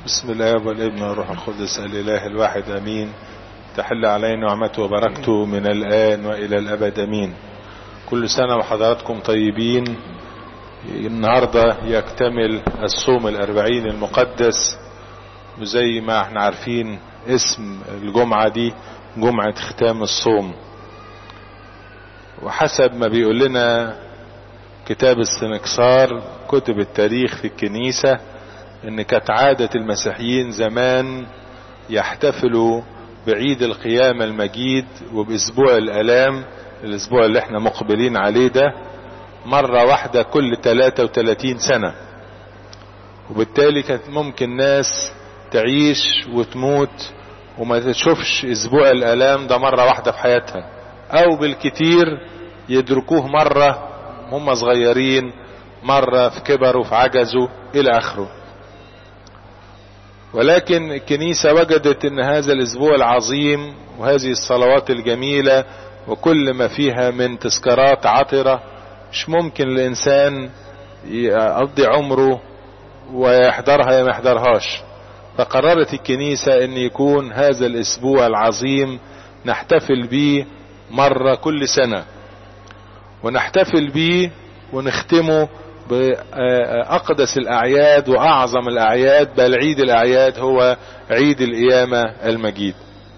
بسم الله والابن والروح القدس الاله الواحد امين تحل علينا نعمته وبركته من الان والى الابد امين كل سنة وحضراتكم طيبين النهاردة يكتمل الصوم الاربعين المقدس وزي ما احنا عارفين اسم الجمعة دي جمعة ختام الصوم وحسب ما بيقول لنا كتاب السنكسار كتب التاريخ في الكنيسة ان كانت عادة المسيحيين زمان يحتفلوا بعيد القيامة المجيد وباسبوع الالام الاسبوع اللي احنا مقبلين عليه ده مرة واحدة كل 33 سنة وبالتالي كانت ممكن ناس تعيش وتموت وما تشوفش اسبوع الالام ده مرة واحدة في حياتها او بالكتير يدركوه مرة هم صغيرين مرة في كبروا في عجزوا الى اخره ولكن الكنيسة وجدت ان هذا الاسبوع العظيم وهذه الصلوات الجميلة وكل ما فيها من تذكارات عطرة مش ممكن الانسان يقضي عمره ويحضرها يا ما يحضرهاش فقررت الكنيسة ان يكون هذا الاسبوع العظيم نحتفل به مرة كل سنة ونحتفل به ونختمه بأقدس الأعياد وأعظم الأعياد بل عيد الأعياد هو عيد القيامة المجيد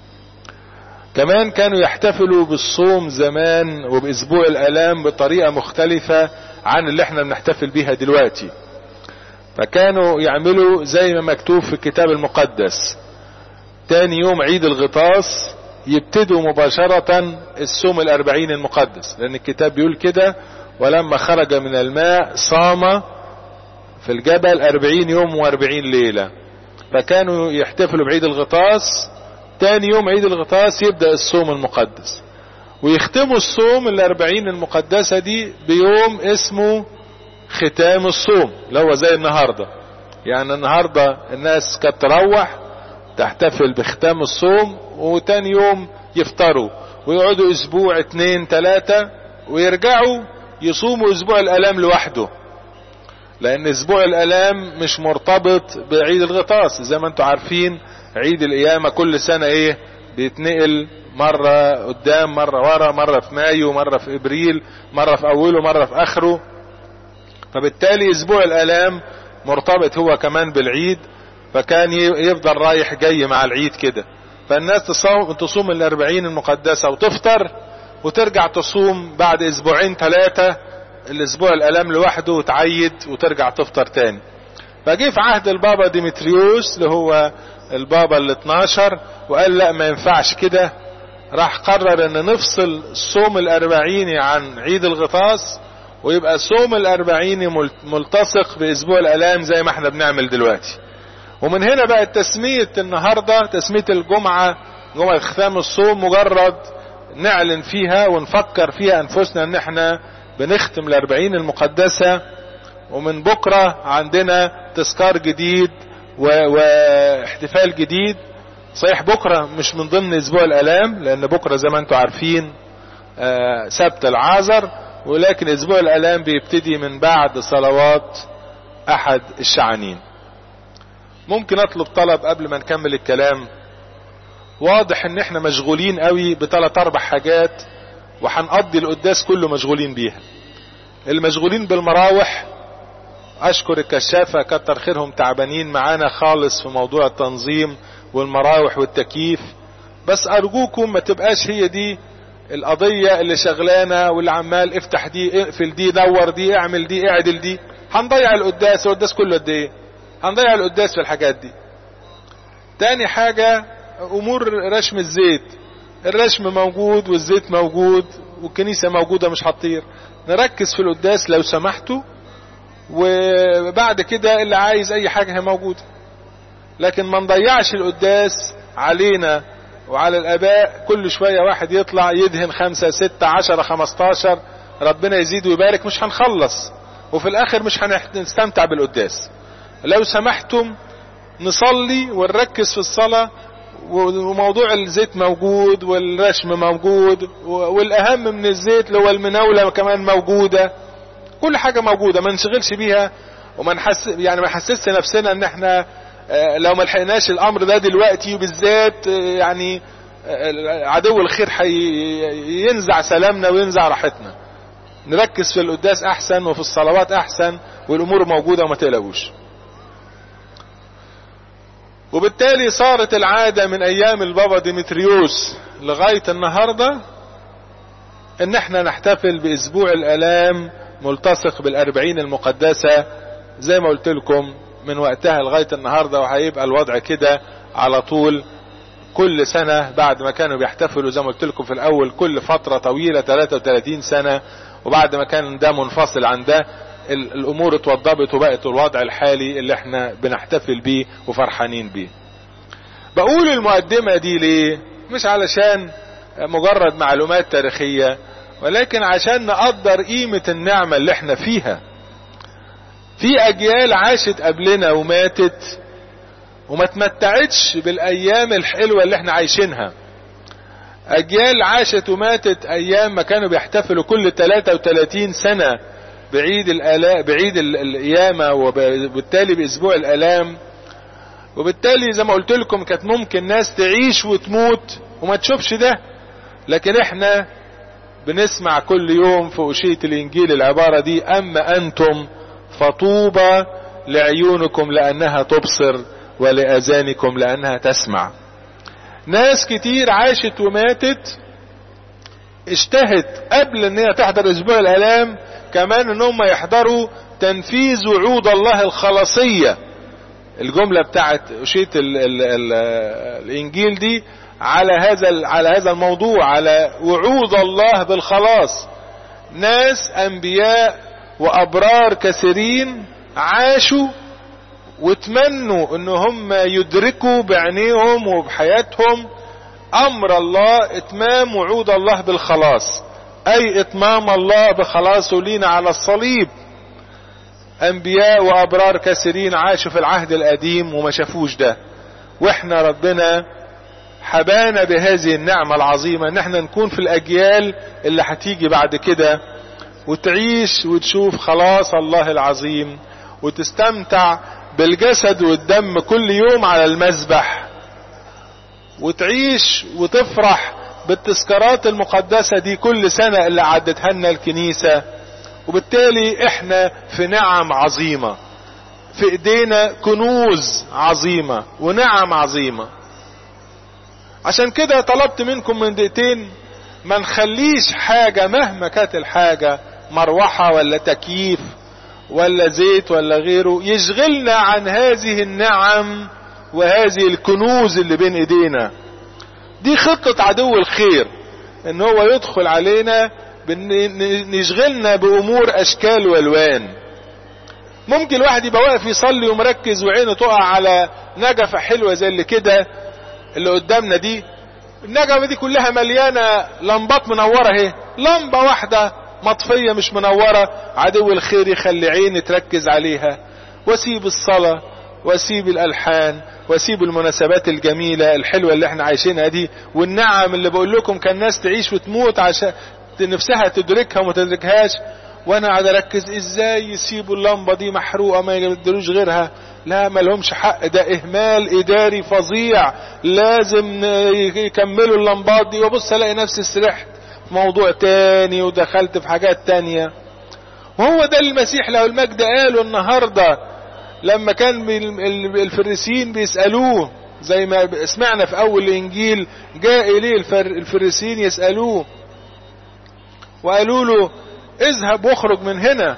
كمان كانوا يحتفلوا بالصوم زمان وبأسبوع الألام بطريقة مختلفة عن اللي احنا بنحتفل بيها دلوقتي فكانوا يعملوا زي ما مكتوب في الكتاب المقدس تاني يوم عيد الغطاس يبتدوا مباشرة الصوم الأربعين المقدس لأن الكتاب بيقول كده ولما خرج من الماء صام في الجبل أربعين يوم وأربعين ليلة فكانوا يحتفلوا بعيد الغطاس تاني يوم عيد الغطاس يبدأ الصوم المقدس ويختموا الصوم الأربعين المقدسة دي بيوم اسمه ختام الصوم اللي هو زي النهاردة يعني النهاردة الناس كانت تروح تحتفل بختام الصوم وتاني يوم يفطروا ويقعدوا اسبوع اتنين تلاتة ويرجعوا يصوموا اسبوع الالام لوحده لان اسبوع الالام مش مرتبط بعيد الغطاس زي ما انتم عارفين عيد القيامة كل سنة ايه بيتنقل مرة قدام مرة ورا مرة في مايو مرة في ابريل مرة في اوله مرة في اخره فبالتالي اسبوع الالام مرتبط هو كمان بالعيد فكان يفضل رايح جاي مع العيد كده فالناس تصوم, تصوم الاربعين المقدسة وتفطر وترجع تصوم بعد اسبوعين ثلاثة الاسبوع الالام لوحده وتعيد وترجع تفطر تاني فجي في عهد البابا ديمتريوس اللي هو البابا ال 12 وقال لا ما ينفعش كده راح قرر ان نفصل صوم الاربعيني عن عيد الغطاس ويبقى صوم الاربعيني ملتصق باسبوع الالام زي ما احنا بنعمل دلوقتي ومن هنا بقى تسمية النهاردة تسمية الجمعة جمعة ختام الصوم مجرد نعلن فيها ونفكر فيها انفسنا ان احنا بنختم الاربعين المقدسة ومن بكرة عندنا تذكار جديد واحتفال جديد صحيح بكرة مش من ضمن اسبوع الالام لان بكرة زي ما انتم عارفين سبت العازر ولكن اسبوع الالام بيبتدي من بعد صلوات احد الشعانين ممكن اطلب طلب قبل ما نكمل الكلام واضح ان احنا مشغولين قوي بثلاث اربع حاجات وهنقضي القداس كله مشغولين بيها المشغولين بالمراوح اشكر الكشافة كتر خيرهم تعبانين معانا خالص في موضوع التنظيم والمراوح والتكييف بس ارجوكم ما تبقاش هي دي القضية اللي شغلانة واللي عمال افتح دي اقفل دي دور دي اعمل دي اعدل دي هنضيع القداس القداس كله قد ايه هنضيع القداس في الحاجات دي تاني حاجة امور رشم الزيت الرشم موجود والزيت موجود والكنيسة موجودة مش هتطير نركز في القداس لو سمحتوا وبعد كده اللي عايز اي حاجة هي موجودة لكن ما نضيعش القداس علينا وعلى الاباء كل شوية واحد يطلع يدهن خمسة ستة عشرة خمستاشر ربنا يزيد ويبارك مش هنخلص وفي الاخر مش هنستمتع بالقداس لو سمحتم نصلي ونركز في الصلاة وموضوع الزيت موجود والرشم موجود والاهم من الزيت اللي هو المناولة كمان موجودة كل حاجة موجودة ما نشغلش بيها وما نحس يعني ما نحسسش نفسنا ان احنا لو ما لحقناش الامر ده دلوقتي وبالذات يعني عدو الخير ينزع سلامنا وينزع راحتنا نركز في القداس احسن وفي الصلوات احسن والامور موجودة وما تقلقوش وبالتالي صارت العادة من ايام البابا ديمتريوس لغاية النهاردة ان احنا نحتفل باسبوع الالام ملتصق بالاربعين المقدسة زي ما قلت لكم من وقتها لغاية النهاردة وهيبقى الوضع كده على طول كل سنة بعد ما كانوا بيحتفلوا زي ما قلت لكم في الاول كل فترة طويلة 33 سنة وبعد ما كان ده منفصل عن ده الامور اتوضبت وبقت الوضع الحالي اللي احنا بنحتفل بيه وفرحانين بيه بقول المقدمة دي ليه مش علشان مجرد معلومات تاريخية ولكن عشان نقدر قيمة النعمة اللي احنا فيها في اجيال عاشت قبلنا وماتت وما تمتعتش بالايام الحلوة اللي احنا عايشينها اجيال عاشت وماتت ايام ما كانوا بيحتفلوا كل 33 سنة بعيد الآلاء بعيد القيامة وبالتالي باسبوع الالام وبالتالي زي ما قلت لكم كانت ممكن ناس تعيش وتموت وما تشوفش ده لكن احنا بنسمع كل يوم في أشية الإنجيل العبارة دي أما أنتم فطوبى لعيونكم لأنها تبصر ولأذانكم لأنها تسمع ناس كتير عاشت وماتت اشتهت قبل ان هي تحضر اسبوع الالام كمان ان هم يحضروا تنفيذ وعود الله الخلاصية الجملة بتاعت أشية ال ال ال الانجيل دي على هذا على هذا الموضوع على وعود الله بالخلاص ناس انبياء وابرار كثيرين عاشوا وتمنوا ان هم يدركوا بعينيهم وبحياتهم امر الله اتمام وعود الله بالخلاص اي اتمام الله بخلاصه لينا على الصليب انبياء وابرار كثيرين عاشوا في العهد القديم وما شافوش ده واحنا ربنا حبانا بهذه النعمة العظيمة ان احنا نكون في الاجيال اللي هتيجي بعد كده وتعيش وتشوف خلاص الله العظيم وتستمتع بالجسد والدم كل يوم على المذبح وتعيش وتفرح بالتذكارات المقدسة دي كل سنة اللي عدتها لنا الكنيسة وبالتالي احنا في نعم عظيمة في ايدينا كنوز عظيمة ونعم عظيمة عشان كده طلبت منكم من دقيقتين ما نخليش حاجة مهما كانت الحاجة مروحة ولا تكييف ولا زيت ولا غيره يشغلنا عن هذه النعم وهذه الكنوز اللي بين ايدينا دي خطة عدو الخير ان هو يدخل علينا يشغلنا بامور اشكال والوان ممكن الواحد يبقى واقف يصلي ومركز وعينه تقع على نجفة حلوة زي اللي كده اللي قدامنا دي النجفة دي كلها مليانة لمبات منورة اهي لمبة واحدة مطفية مش منورة عدو الخير يخلي عيني تركز عليها واسيب الصلاة واسيب الالحان واسيب المناسبات الجميلة الحلوة اللي احنا عايشينها دي والنعم اللي بقول لكم كان ناس تعيش وتموت عشان نفسها تدركها وما تدركهاش وانا قاعد اركز ازاي يسيبوا اللمبة دي محروقة ما يقدروش غيرها لا ما لهمش حق ده اهمال اداري فظيع لازم يكملوا اللمبات دي وبص الاقي نفسي سرحت في موضوع تاني ودخلت في حاجات تانية وهو ده المسيح له المجد قاله النهاردة لما كان الفريسيين بيسألوه زي ما سمعنا في اول الانجيل جاء اليه الفريسيين يسألوه وقالوا له اذهب واخرج من هنا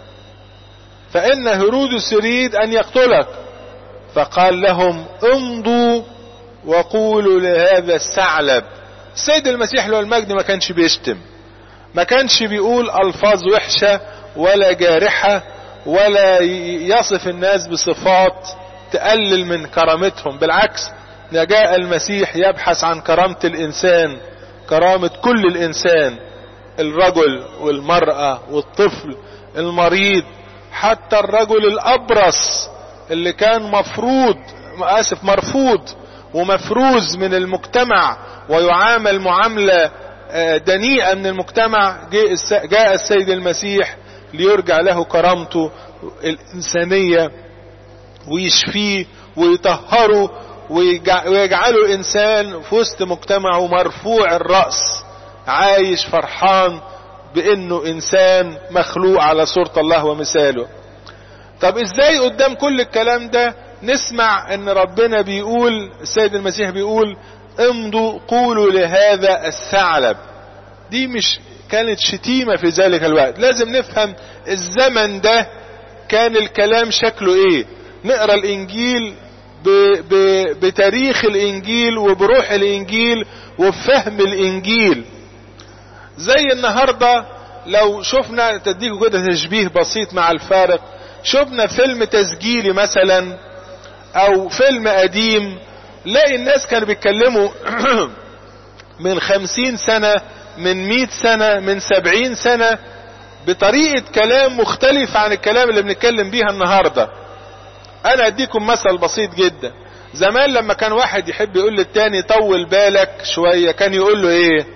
فإن هرودس يريد أن يقتلك فقال لهم امضوا وقولوا لهذا الثعلب السيد المسيح له المجد ما كانش بيشتم ما كانش بيقول ألفاظ وحشة ولا جارحة ولا يصف الناس بصفات تقلل من كرامتهم بالعكس جاء المسيح يبحث عن كرامة الإنسان كرامة كل الإنسان الرجل والمرأة والطفل المريض حتى الرجل الأبرص اللي كان مفروض آسف مرفوض ومفروز من المجتمع ويعامل معاملة دنيئة من المجتمع جاء السيد المسيح ليرجع له كرامته الإنسانية ويشفيه ويطهره ويجعله انسان في وسط مجتمعه مرفوع الرأس عايش فرحان بانه انسان مخلوق على صورة الله ومثاله طب ازاي قدام كل الكلام ده نسمع ان ربنا بيقول السيد المسيح بيقول امضوا قولوا لهذا الثعلب دي مش كانت شتيمة في ذلك الوقت لازم نفهم الزمن ده كان الكلام شكله ايه نقرا الانجيل ب ب بتاريخ الانجيل وبروح الانجيل وبفهم الانجيل زي النهاردة لو شفنا تديكوا كده تشبيه بسيط مع الفارق شفنا فيلم تسجيلي مثلا او فيلم قديم لاقي الناس كانوا بيتكلموا من خمسين سنة من مئة سنة من سبعين سنة بطريقة كلام مختلف عن الكلام اللي بنتكلم بيها النهاردة انا اديكم مثل بسيط جدا زمان لما كان واحد يحب يقول للتاني طول بالك شوية كان يقول له ايه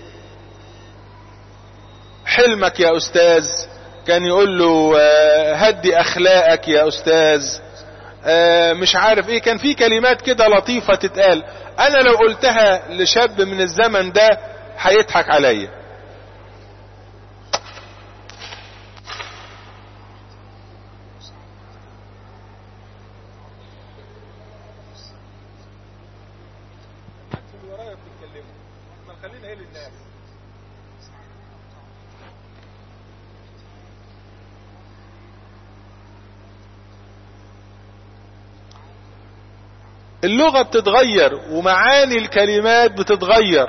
حلمك يا استاذ كان يقول له هدي اخلاقك يا استاذ مش عارف ايه كان في كلمات كده لطيفة تتقال انا لو قلتها لشاب من الزمن ده هيضحك عليا اللغة بتتغير ومعاني الكلمات بتتغير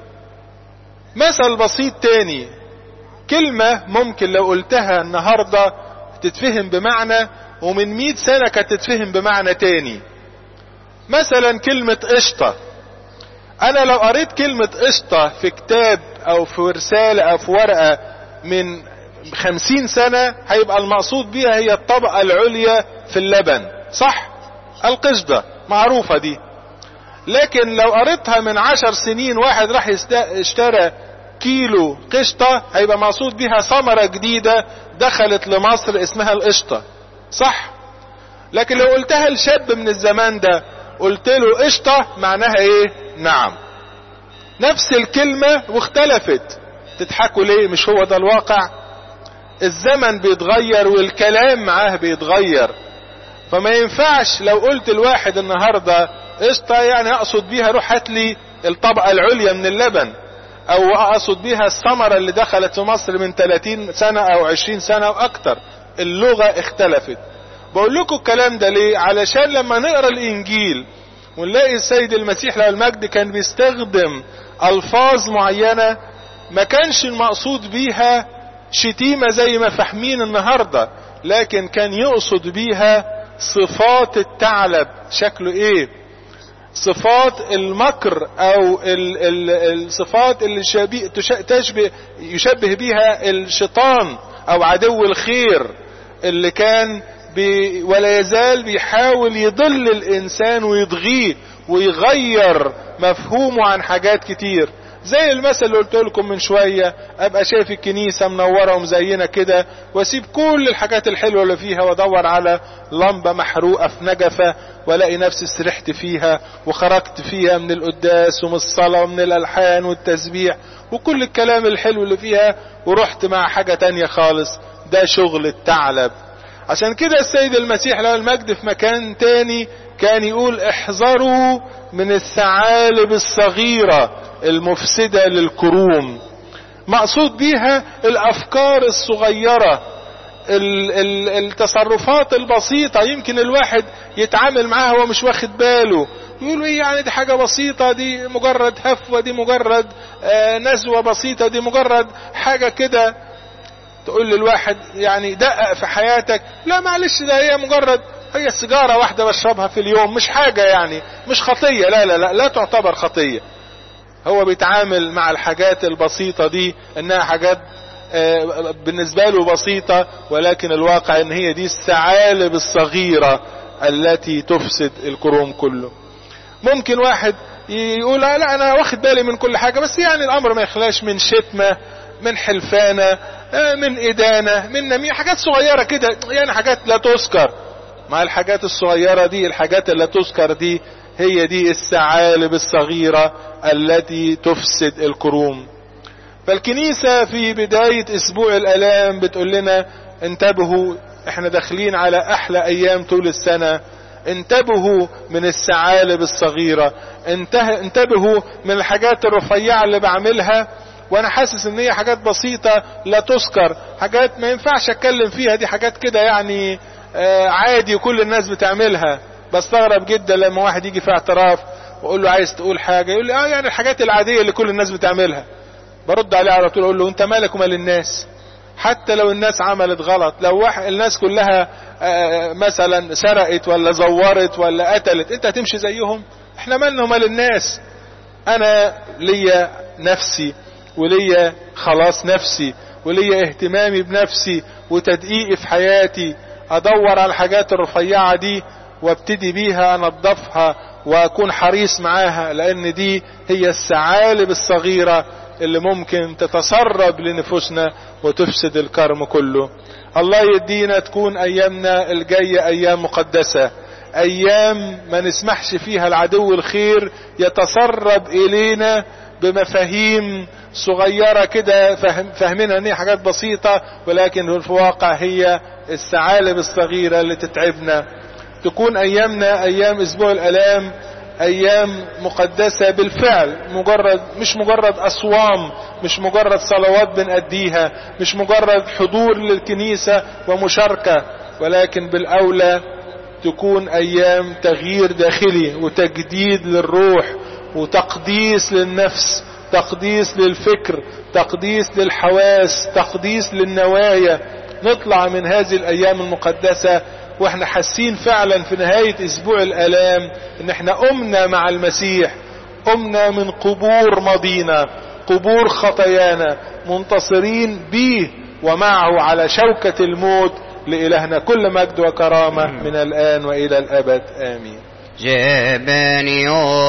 مثل بسيط تاني كلمة ممكن لو قلتها النهاردة تتفهم بمعنى ومن مئة سنة كانت تتفهم بمعنى تاني مثلا كلمة قشطة انا لو قريت كلمة قشطة في كتاب او في رسالة او في ورقة من خمسين سنة هيبقى المقصود بيها هي الطبقة العليا في اللبن صح القشطة معروفة دي لكن لو قريتها من عشر سنين واحد راح اشترى كيلو قشطة هيبقى مقصود بيها ثمرة جديدة دخلت لمصر اسمها القشطة صح لكن لو قلتها لشاب من الزمان ده قلت له قشطة معناها ايه نعم نفس الكلمة واختلفت تضحكوا ليه مش هو ده الواقع الزمن بيتغير والكلام معاه بيتغير فما ينفعش لو قلت الواحد النهاردة قشطة يعني اقصد بيها روح هات لي الطبقة العليا من اللبن او اقصد بيها الثمرة اللي دخلت في مصر من 30 سنة او 20 سنة واكتر اللغة اختلفت بقول لكم الكلام ده ليه علشان لما نقرا الانجيل ونلاقي السيد المسيح له المجد كان بيستخدم الفاظ معينة ما كانش المقصود بيها شتيمة زي ما فاهمين النهاردة لكن كان يقصد بيها صفات الثعلب شكله ايه صفات المكر او ال ال الصفات اللي شبيه تشبه يشبه بيها الشيطان او عدو الخير اللي كان بي ولا يزال بيحاول يضل الانسان ويضغيه ويغير مفهومه عن حاجات كتير زي المثل اللي قلت لكم من شوية ابقى شايف الكنيسة منورة ومزينة كده واسيب كل الحاجات الحلوة اللي فيها وادور على لمبة محروقة في نجفة والاقي نفسي سرحت فيها وخرجت فيها من القداس ومن الصلاة ومن الالحان والتسبيح وكل الكلام الحلو اللي فيها ورحت مع حاجة تانية خالص ده شغل الثعلب عشان كده السيد المسيح له المجد في مكان تاني كان يقول احذروا من الثعالب الصغيرة المفسدة للكروم مقصود بيها الافكار الصغيرة ال ال التصرفات البسيطة يمكن الواحد يتعامل معاها هو مش واخد باله يقول ايه يعني دي حاجة بسيطة دي مجرد هفوة دي مجرد آه نزوة بسيطة دي مجرد حاجة كده تقول للواحد يعني دقق في حياتك لا معلش ده هي مجرد هي سيجارة واحدة بشربها في اليوم مش حاجة يعني مش خطية لا لا لا لا تعتبر خطية هو بيتعامل مع الحاجات البسيطة دي انها حاجات بالنسبة له بسيطة ولكن الواقع ان هي دي الثعالب الصغيرة التي تفسد الكروم كله ممكن واحد يقول لا انا واخد بالي من كل حاجة بس يعني الامر ما يخلاش من شتمة من حلفانة من ادانة من نمية حاجات صغيرة كده يعني حاجات لا تذكر مع الحاجات الصغيرة دي الحاجات اللي تذكر دي هي دي الثعالب الصغيرة التي تفسد الكروم فالكنيسة في بداية اسبوع الالام بتقول لنا انتبهوا احنا داخلين على احلى ايام طول السنة انتبهوا من الثعالب الصغيرة انتبهوا من الحاجات الرفيعة اللي بعملها وانا حاسس ان هي حاجات بسيطة لا تذكر حاجات ما ينفعش اتكلم فيها دي حاجات كده يعني آه عادي وكل الناس بتعملها بستغرب جدا لما واحد يجي في اعتراف واقول له عايز تقول حاجة يقول لي اه يعني الحاجات العادية اللي كل الناس بتعملها برد عليه على طول اقول له انت مالك ومال الناس حتى لو الناس عملت غلط لو واحد الناس كلها آه مثلا سرقت ولا زورت ولا قتلت انت هتمشي زيهم احنا مالنا ومال الناس انا ليا نفسي وليا خلاص نفسي وليا اهتمامي بنفسي وتدقيقي في حياتي ادور على الحاجات الرفيعة دي وابتدي بيها انضفها واكون حريص معاها لان دي هي الثعالب الصغيرة اللي ممكن تتسرب لنفوسنا وتفسد الكرم كله الله يدينا تكون ايامنا الجاية ايام مقدسة ايام ما نسمحش فيها العدو الخير يتسرب الينا بمفاهيم صغيرة كده فهم فهمنا ان هي حاجات بسيطة ولكن في الواقع هي الثعالب الصغيرة اللي تتعبنا تكون ايامنا ايام اسبوع الالام ايام مقدسة بالفعل مجرد مش مجرد اصوام مش مجرد صلوات بنأديها مش مجرد حضور للكنيسة ومشاركة ولكن بالاولى تكون ايام تغيير داخلي وتجديد للروح وتقديس للنفس تقديس للفكر تقديس للحواس تقديس للنوايا نطلع من هذه الايام المقدسة واحنا حاسين فعلا في نهاية اسبوع الالام ان احنا قمنا مع المسيح قمنا من قبور ماضينا قبور خطايانا منتصرين به ومعه على شوكة الموت لإلهنا كل مجد وكرامة من الآن وإلى الأبد آمين جبني